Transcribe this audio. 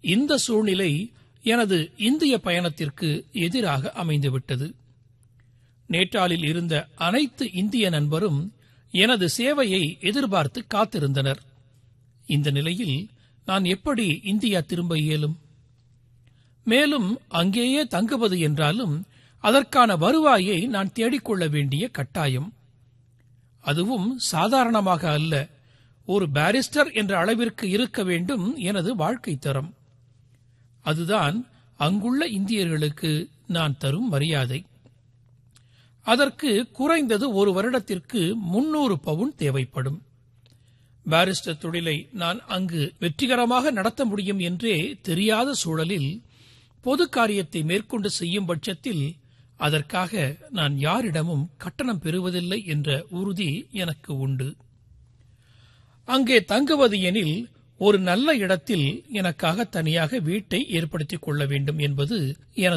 இந்த சூழ்நிலை எனது இந்திய பயணத்திற்கு எதிராக அமைந்துவிட்டது நேட்டாளில் இருந்த அனைத்து இந்திய நண்பரும் எனது சேவையை எதிர்பார்த்து காத்திருந்தனர் இந்த நிலையில் நான் எப்படி இந்தியா திரும்ப இயலும் மேலும் அங்கேயே தங்குவது என்றாலும் அதற்கான வருவாயை நான் தேடிக்கொள்ள வேண்டிய கட்டாயம் அதுவும் சாதாரணமாக அல்ல ஒரு பாரிஸ்டர் என்ற அளவிற்கு இருக்க வேண்டும் எனது வாழ்க்கை தரம் அதுதான் அங்குள்ள இந்தியர்களுக்கு நான் தரும் மரியாதை அதற்கு குறைந்தது ஒரு வருடத்திற்கு முன்னூறு பவுன் தேவைப்படும் பாரிஸ்டர் தொழிலை நான் அங்கு வெற்றிகரமாக நடத்த முடியும் என்றே தெரியாத சூழலில் பொது காரியத்தை மேற்கொண்டு செய்யும் பட்சத்தில் அதற்காக நான் யாரிடமும் கட்டணம் பெறுவதில்லை என்ற உறுதி எனக்கு உண்டு அங்கே தங்குவது எனில் ஒரு நல்ல இடத்தில் எனக்காக தனியாக வீட்டை ஏற்படுத்திக் கொள்ள வேண்டும் என்பது எனது